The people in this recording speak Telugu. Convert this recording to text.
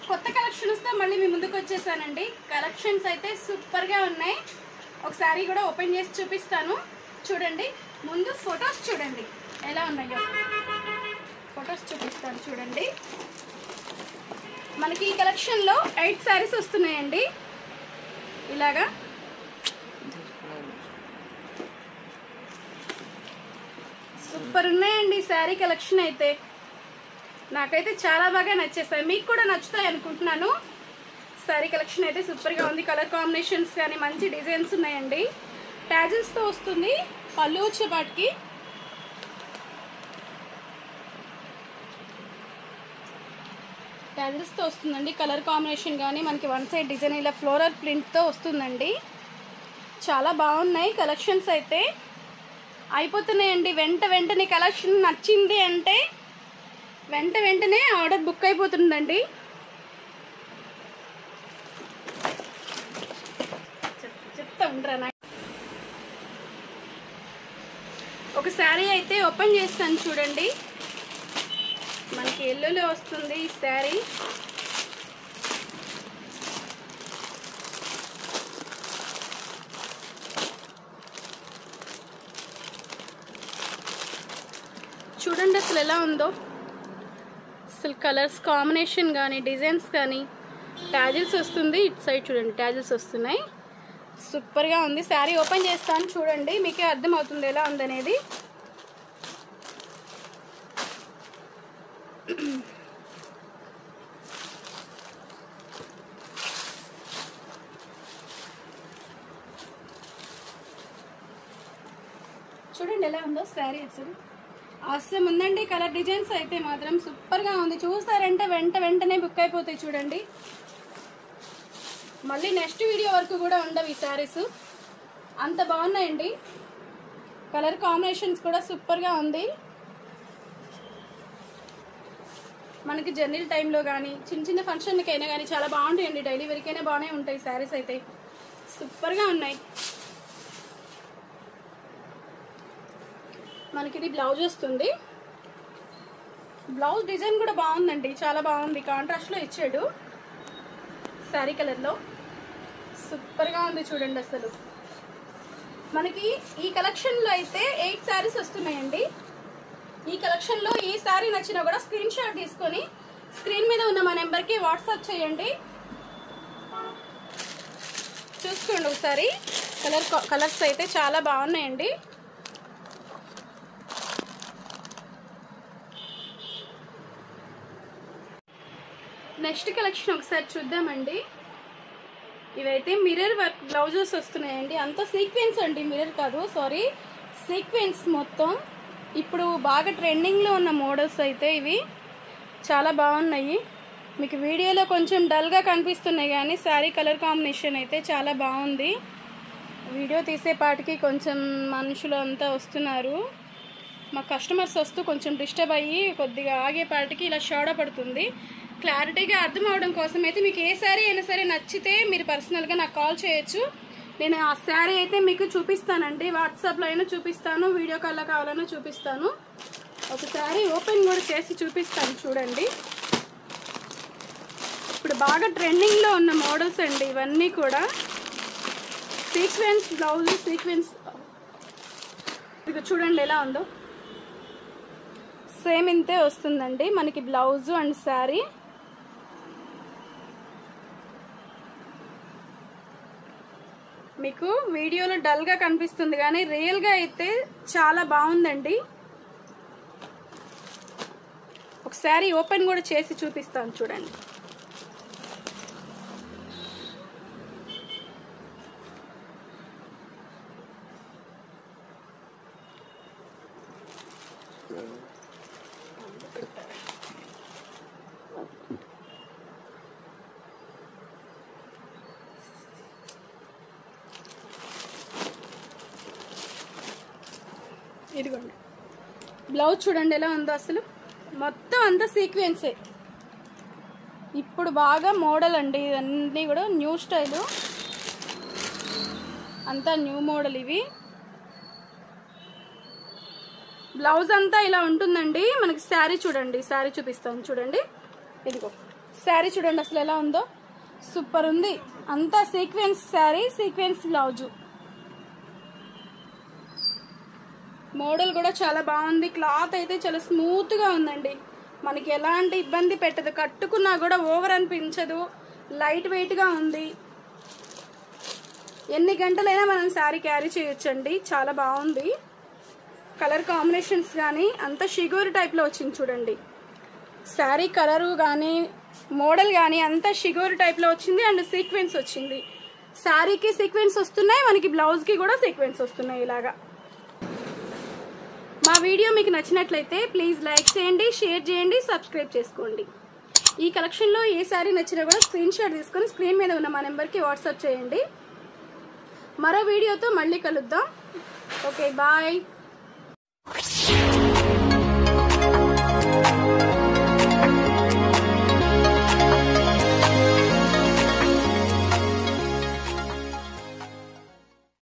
కొత్త కలెక్షన్స్ తో మళ్ళీ మీ ముందుకు వచ్చేసానండి కలెక్షన్స్ అయితే సూపర్ గా ఉన్నాయి ఒకసారి కూడా ఓపెన్ చేసి చూపిస్తాను చూడండి ముందు ఫొటోస్ చూడండి ఎలా ఉన్నాయో ఫొటోస్ చూపిస్తాను చూడండి మనకి ఈ కలెక్షన్లో ఎయిట్ శారీస్ వస్తున్నాయండి ఇలాగా సూపర్ ఉన్నాయండి శారీ కలెక్షన్ అయితే నాకైతే చాలా బాగా నచ్చేస్తాయి మీకు కూడా నచ్చుతాయి అనుకుంటున్నాను శారీ కలెక్షన్ అయితే సూపర్గా ఉంది కలర్ కాంబినేషన్స్ కానీ మంచి డిజైన్స్ ఉన్నాయండి ట్యాజిల్స్తో వస్తుంది పళ్ళు వచ్చేపాటికి ట్యాజిల్స్తో వస్తుందండి కలర్ కాంబినేషన్ కానీ మనకి వన్ సైడ్ డిజైన్ ఇలా ఫ్లోరల్ ప్రింట్తో వస్తుందండి చాలా బాగున్నాయి కలెక్షన్స్ అయితే అయిపోతున్నాయండి వెంట వెంటనే కలెక్షన్ నచ్చింది అంటే వెంట వెంటనే ఆర్డర్ బుక్ అయిపోతుందండి చెప్- చెప్తా ఉండరా నాకు ఒక శారీ అయితే ఓపెన్ చేస్తాను చూడండి మనకి ఎల్లులో వస్తుంది ఈ శారీ చూడండి అసలు ఎలా ఉందో అసలు కలర్స్ కాంబినేషన్ కానీ డిజైన్స్ కానీ ట్యాజిల్స్ వస్తుంది ఇటు సైడ్ చూడండి ట్యాజిల్స్ వస్తున్నాయి సూపర్గా ఉంది శారీ ఓపెన్ చేస్తాను చూడండి మీకే అర్థమవుతుంది ఎలా ఉందనేది చూడండి ఎలా ఉందో శారీ అసలు అసలు ఉందండి కలర్ డిజైన్స్ అయితే మాత్రం సూపర్గా ఉంది చూస్తారంటే వెంట వెంటనే బుక్ అయిపోతాయి చూడండి మళ్ళీ నెక్స్ట్ వీడియో వరకు కూడా ఉండవు ఈ శారీస్ అంత బాగున్నాయండి కలర్ కాంబినేషన్స్ కూడా సూపర్గా ఉంది మనకి జర్నీల టైంలో కానీ చిన్న చిన్న ఫంక్షన్లకైనా కానీ చాలా బాగుంటాయండి డైలీ వేర్కైనా బాగానే ఉంటాయి శారీస్ అయితే సూపర్గా ఉన్నాయి మనకి ఇది బ్లౌజ్ వస్తుంది బ్లౌజ్ డిజైన్ కూడా బాగుందండి చాలా బాగుంది కాంట్రాస్ట్లో ఇచ్చాడు శారీ కలర్లో సూపర్గా ఉంది చూడండి అసలు మనకి ఈ కలెక్షన్లో అయితే ఎయిట్ శారీస్ వస్తున్నాయండి ఈ కలెక్షన్లో ఏ శారీ నచ్చినా కూడా స్క్రీన్ షాట్ తీసుకొని స్క్రీన్ మీద ఉన్న మా నెంబర్కి వాట్సాప్ చేయండి చూసుకోండి ఒకసారి కలర్ కలర్స్ అయితే చాలా బాగున్నాయండి నెక్స్ట్ కలెక్షన్ ఒకసారి చూద్దామండి ఇవైతే మిర్రర్ వర్క్ బ్లౌజెస్ వస్తున్నాయండి అంత సీక్వెన్స్ అండి మిర్రర్ కాదు సారీ సీక్వెన్స్ మొత్తం ఇప్పుడు బాగా ట్రెండింగ్లో ఉన్న మోడల్స్ అయితే ఇవి చాలా బాగున్నాయి మీకు వీడియోలో కొంచెం డల్గా కనిపిస్తున్నాయి కానీ శారీ కలర్ కాంబినేషన్ అయితే చాలా బాగుంది వీడియో తీసేపాటికి కొంచెం మనుషులు అంతా వస్తున్నారు మా కస్టమర్స్ వస్తూ కొంచెం డిస్టర్బ్ అయ్యి కొద్దిగా ఆగేపాటికి ఇలా షాడ పడుతుంది క్లారిటీగా అర్థం అవడం కోసం అయితే మీకు ఏ శారీ అయినా సరే నచ్చితే మీరు పర్సనల్గా నాకు కాల్ చేయొచ్చు నేను ఆ శారీ అయితే మీకు చూపిస్తానండి వాట్సాప్లో అయినా చూపిస్తాను వీడియో కాల్లో కావాలన్నా చూపిస్తాను ఒక శారీ ఓపెన్ కూడా చేసి చూపిస్తాను చూడండి ఇప్పుడు బాగా ట్రెండింగ్లో ఉన్న మోడల్స్ అండి ఇవన్నీ కూడా సీక్వెన్స్ బ్లౌజ్ సీక్వెన్స్ ఇది చూడండి ఎలా ఉందో సేమ్ ఇంతే వస్తుందండి మనకి బ్లౌజ్ అండ్ శారీ మీకు వీడియోలో డల్గా కనిపిస్తుంది కానీ రియల్గా అయితే చాలా బాగుందండి ఒకసారి ఓపెన్ కూడా చేసి చూపిస్తాను చూడండి ఇదిగోండి బ్లౌజ్ చూడండి ఎలా ఉందో అసలు మొత్తం అంతా సీక్వెన్సే ఇప్పుడు బాగా మోడల్ అండి ఇవన్నీ కూడా న్యూ స్టైలు అంతా న్యూ మోడల్ ఇవి బ్లౌజ్ అంతా ఇలా ఉంటుందండి మనకి శారీ చూడండి శారీ చూపిస్తాను చూడండి ఇదిగో శారీ చూడండి అసలు ఎలా ఉందో సూపర్ ఉంది అంతా sequence sari sequence blouse model కూడా చాలా బాగుంది క్లాత్ అయితే చాలా స్మూత్ గా ఉందండి మనకి ఎలాంటి ఇబ్బంది పెట్టదు కట్టుకున్నా కూడా ఓవర్ అనిపించదు లైట్ వెయిట్ గా ఉంది ఎన్ని గంటలైనా మనం శారీ క్యారీ చేయొచ్చండి చాలా బాగుంది కలర్ కాంబినేషన్స్ కానీ అంత షిగోర్ టైప్లో వచ్చింది చూడండి శారీ కలరు కానీ మోడల్ కానీ అంతా షిగోర్ టైప్లో వచ్చింది అండ్ సీక్వెన్స్ వచ్చింది శారీకి సీక్వెన్స్ వస్తున్నాయి మనకి బ్లౌజ్కి కూడా సీక్వెన్స్ వస్తున్నాయి ఇలాగా మా వీడియో మీకు నచ్చినట్లయితే ప్లీజ్ లైక్ చేయండి షేర్ చేయండి సబ్స్క్రైబ్ చేసుకోండి ఈ కలెక్షన్లో ఏ శారీ నచ్చినా కూడా స్క్రీన్ షాట్ తీసుకొని స్క్రీన్ మీద ఉన్న మా నెంబర్కి వాట్సాప్ చేయండి మరో వీడియోతో మళ్ళీ కలుద్దాం ఓకే బాయ్